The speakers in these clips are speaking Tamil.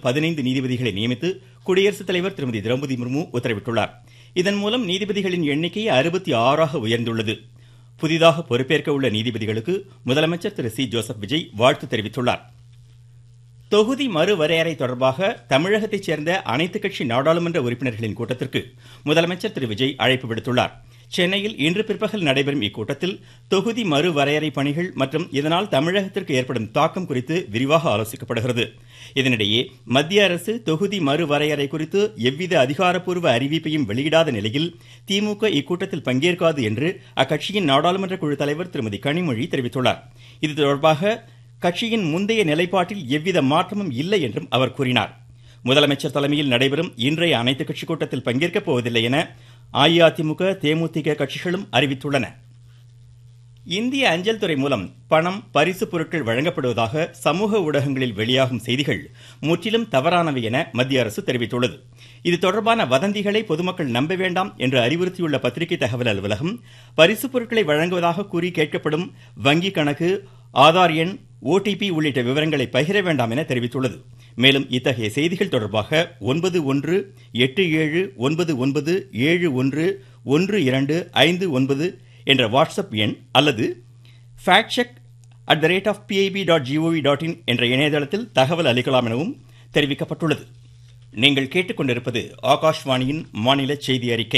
பதினைந்து நீதிபதிகளை நியமித்து குடியரசுத் தலைவர் திருமதி திரௌபதி முர்மு உத்தரவிட்டுள்ளார் இதன் மூலம் நீதிபதிகளின் எண்ணிக்கை அறுபத்தி ஆறாக உயர்ந்துள்ளது புதிதாக பொறுப்பேற்க உள்ள நீதிபதிகளுக்கு முதலமைச்சர் திரு சி ஜோசப் விஜய் வாழ்த்து தெரிவித்துள்ளார் தொகுதி மறுவரையறை தொடர்பாக தமிழகத்தைச் சேர்ந்த அனைத்து கட்சி நாடாளுமன்ற உறுப்பினர்களின் கூட்டத்திற்கு முதலமைச்சர் திரு விஜய் அழைப்பு விடுத்துள்ளார் சென்னையில் இன்று பிற்பகல் நடைபெறும் இக்கூட்டத்தில் தொகுதி மறுவரையறை பணிகள் மற்றும் இதனால் தமிழகத்திற்கு ஏற்படும் தாக்கம் குறித்து விரிவாக ஆலோசிக்கப்படுகிறது இதனிடையே மத்திய அரசு தொகுதி மறுவரையறை குறித்து எவ்வித அதிகாரப்பூர்வ அறிவிப்பையும் வெளியிடாத நிலையில் திமுக இக்கூட்டத்தில் பங்கேற்காது என்று அக்கட்சியின் நாடாளுமன்ற குழு தலைவர் திருமதி கனிமொழி தெரிவித்துள்ளார் இது தொடர்பாக கட்சியின் முந்தைய நிலைப்பாட்டில் எவ்வித மாற்றமும் இல்லை என்றும் அவர் கூறினார் முதலமைச்சர் தலைமையில் நடைபெறும் இன்றைய அனைத்துக் கட்சி கூட்டத்தில் பங்கேற்கப் போவதில்லை என அஇஅதிமுக தேமுதிக கட்சிகளும் அறிவித்துள்ளன இந்திய அஞ்சல் துறை மூலம் பணம் பரிசு பொருட்கள் வழங்கப்படுவதாக சமூக ஊடகங்களில் வெளியாகும் செய்திகள் முற்றிலும் தவறானவை என மத்திய அரசு தெரிவித்துள்ளது இது தொடர்பான வதந்திகளை பொதுமக்கள் நம்ப வேண்டாம் என்று அறிவுறுத்தியுள்ள பத்திரிகை தகவல் அலுவலகம் பரிசு பொருட்களை வழங்குவதாக கூறி கேட்கப்படும் வங்கி கணக்கு ஆதார் எண் ஓடிபி உள்ளிட்ட விவரங்களை பகிர வேண்டாம் என தெரிவித்துள்ளது மேலும் இத்தகைய செய்திகள் தொடர்பாக ஒன்பது ஒன்று எட்டு ஏழு ஒன்பது ஒன்பது ஏழு ஒன்று ஒன்று இரண்டு ஐந்து ஒன்பது என்ற வாட்ஸ்அப் எண் அல்லது fact check at the rate of PIB dot gov dot in என்ற இணையதளத்தில் தகவல் அளிக்கலாம் எனவும் தெரிவிக்கப்பட்டுள்ளது நீங்கள் கேட்டுக்கொண்டிருப்பது ஆகாஷ்வாணியின் மாநில செய்தி அறிக்கை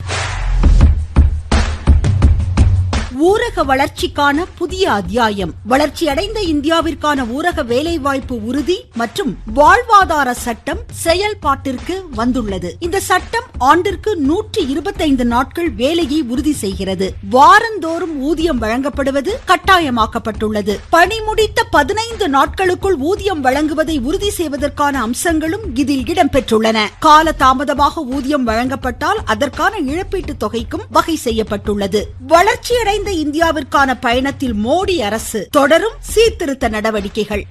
ஊரக வளர்ச்சிக்கான புதிய அத்தியாயம் வளர்ச்சியடைந்த இந்தியாவிற்கான ஊரக வேலைவாய்ப்பு உறுதி மற்றும் வாழ்வாதார சட்டம் செயல்பாட்டிற்கு வந்துள்ளது இந்த சட்டம் ஆண்டிற்கு நூற்றி இருபத்தைந்து நாட்கள் வேலையை உறுதி செய்கிறது வாரந்தோறும் ஊதியம் வழங்கப்படுவது கட்டாயமாக்கப்பட்டுள்ளது பணி முடித்த பதினைந்து நாட்களுக்குள் ஊதியம் வழங்குவதை உறுதி செய்வதற்கான அம்சங்களும் இதில் இடம்பெற்றுள்ளன கால தாமதமாக ஊதியம் வழங்கப்பட்டால் அதற்கான இழப்பீட்டு தொகைக்கும் வகை செய்யப்பட்டுள்ளது வளர்ச்சியடைந்த இந்தியாவிற்கான பயணத்தில் மோடி அரசு தொடரும் சீர்திருத்த நடவடிக்கைகள்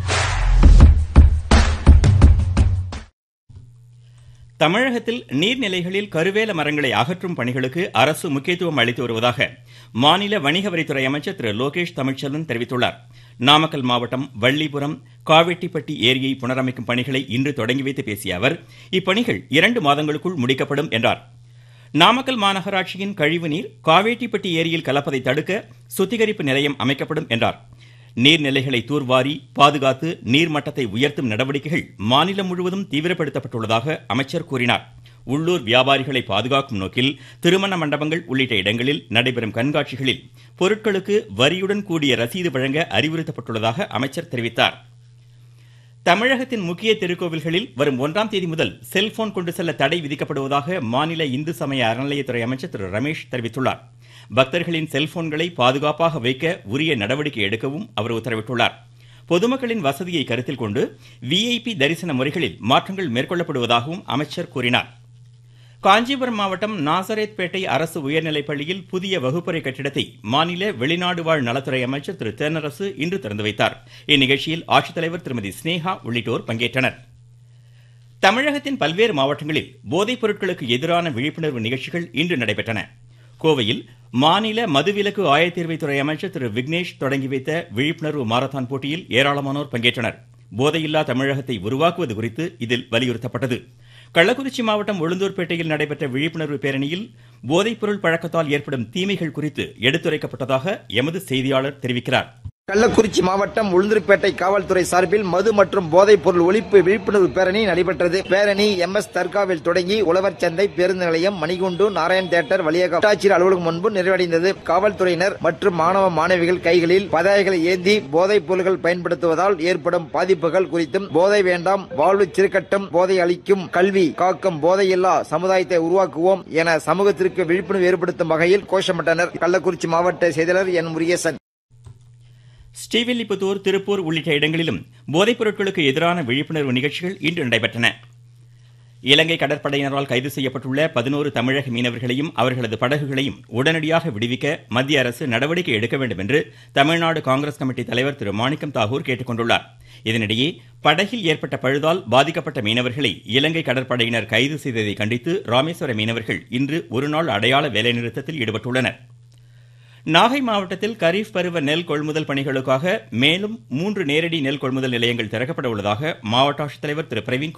தமிழகத்தில் நீர்நிலைகளில் கருவேல மரங்களை அகற்றும் பணிகளுக்கு அரசு முக்கியத்துவம் அளித்து வருவதாக மாநில வணிக வரித்துறை அமைச்சர் திரு லோகேஷ் தமிழ்ச்செல்வன் தெரிவித்துள்ளார் நாமக்கல் மாவட்டம் வள்ளிபுரம் காவெட்டிப்பட்டி ஏரியை புனரமைக்கும் பணிகளை இன்று தொடங்கி வைத்து பேசிய அவர் இப்பணிகள் இரண்டு மாதங்களுக்குள் முடிக்கப்படும் என்றார் நாமக்கல் மாநகராட்சியின் கழிவுநீர் காவேட்டிப்பட்டி ஏரியில் கலப்பதை தடுக்க சுத்திகரிப்பு நிலையம் அமைக்கப்படும் என்றார் நீர்நிலைகளை தூர்வாரி பாதுகாத்து நீர்மட்டத்தை உயர்த்தும் நடவடிக்கைகள் மாநிலம் முழுவதும் தீவிரப்படுத்தப்பட்டுள்ளதாக அமைச்சர் கூறினார் உள்ளூர் வியாபாரிகளை பாதுகாக்கும் நோக்கில் திருமண மண்டபங்கள் உள்ளிட்ட இடங்களில் நடைபெறும் கண்காட்சிகளில் பொருட்களுக்கு வரியுடன் கூடிய ரசீது வழங்க அறிவுறுத்தப்பட்டுள்ளதாக அமைச்சர் தெரிவித்தார் தமிழகத்தின் முக்கிய திருக்கோவில்களில் வரும் ஒன்றாம் தேதி முதல் செல்போன் கொண்டு செல்ல தடை விதிக்கப்படுவதாக மாநில இந்து சமய அறநிலையத்துறை அமைச்சர் திரு ரமேஷ் தெரிவித்துள்ளார் பக்தர்களின் செல்போன்களை பாதுகாப்பாக வைக்க உரிய நடவடிக்கை எடுக்கவும் அவர் உத்தரவிட்டுள்ளார் பொதுமக்களின் வசதியை கருத்தில் கொண்டு விஐபி தரிசன முறைகளில் மாற்றங்கள் மேற்கொள்ளப்படுவதாகவும் அமைச்சர் கூறினார் காஞ்சிபுரம் மாவட்டம் நாசரேத்பேட்டை அரசு உயர்நிலைப் பள்ளியில் புதிய வகுப்பறை கட்டிடத்தை மாநில வெளிநாடு வாழ் நலத்துறை அமைச்சர் திரு தென்னரசு இன்று திறந்து வைத்தார் இந்நிகழ்ச்சியில் ஆட்சித்தலைவர் திருமதி ஸ்னேகா உள்ளிட்டோர் பங்கேற்றனர் தமிழகத்தின் பல்வேறு மாவட்டங்களில் போதைப் பொருட்களுக்கு எதிரான விழிப்புணர்வு நிகழ்ச்சிகள் இன்று நடைபெற்றன கோவையில் மாநில மதுவிலக்கு ஆயத்தீர்வைத்துறை அமைச்சர் திரு விக்னேஷ் தொடங்கி வைத்த விழிப்புணர்வு மாரத்தான் போட்டியில் ஏராளமானோர் பங்கேற்றனர் போதையில்லா தமிழகத்தை உருவாக்குவது குறித்து இதில் வலியுறுத்தப்பட்டது கள்ளக்குறிச்சி மாவட்டம் உளுந்தூர்பேட்டையில் நடைபெற்ற விழிப்புணர்வு பேரணியில் போதைப்பொருள் பழக்கத்தால் ஏற்படும் தீமைகள் குறித்து எடுத்துரைக்கப்பட்டதாக எமது செய்தியாளர் தெரிவிக்கிறார் கள்ளக்குறிச்சி மாவட்டம் உளுந்தூர்பேட்டை காவல்துறை சார்பில் மது மற்றும் போதைப் பொருள் ஒழிப்பு விழிப்புணர்வு பேரணி நடைபெற்றது பேரணி எம் எஸ் தர்காவில் தொடங்கி உழவர் சந்தை பேருந்து நிலையம் மணிகுண்டு நாராயண் தேட்டர் வழியாக வட்டாட்சியர் அலுவலகம் முன்பு நிறைவடைந்தது காவல்துறையினர் மற்றும் மாணவ மாணவிகள் கைகளில் பதாகைகளை ஏந்தி போதைப் பொருள்கள் பயன்படுத்துவதால் ஏற்படும் பாதிப்புகள் குறித்தும் போதை வேண்டாம் வாழ்வு சிறுக்கட்டும் போதை அளிக்கும் கல்வி காக்கும் போதையில்லா சமுதாயத்தை உருவாக்குவோம் என சமூகத்திற்கு விழிப்புணர்வு ஏற்படுத்தும் வகையில் கோஷமிட்டனர் கள்ளக்குறிச்சி மாவட்ட செயலாளர் என் முருகேசன் ஸ்ரீவில்லிபுத்தூர் திருப்பூர் உள்ளிட்ட இடங்களிலும் போதைப் பொருட்களுக்கு எதிரான விழிப்புணர்வு நிகழ்ச்சிகள் இன்று நடைபெற்றன இலங்கை கடற்படையினரால் கைது செய்யப்பட்டுள்ள பதினோரு தமிழக மீனவர்களையும் அவர்களது படகுகளையும் உடனடியாக விடுவிக்க மத்திய அரசு நடவடிக்கை எடுக்க வேண்டும் என்று தமிழ்நாடு காங்கிரஸ் கமிட்டி தலைவர் திரு மாணிக்கம் தாகூர் கேட்டுக்கொண்டுள்ளார் இதனிடையே படகில் ஏற்பட்ட பழுதால் பாதிக்கப்பட்ட மீனவர்களை இலங்கை கடற்படையினர் கைது செய்ததை கண்டித்து ராமேஸ்வர மீனவர்கள் இன்று ஒருநாள் அடையாள வேலைநிறுத்தத்தில் ஈடுபட்டுள்ளனர் நாகை மாவட்டத்தில் கரீஃப் பருவ நெல் கொள்முதல் பணிகளுக்காக மேலும் மூன்று நேரடி நெல் கொள்முதல் நிலையங்கள் திறக்கப்பட உள்ளதாக மாவட்ட ஆட்சித்தலைவர் திரு பிரவீன்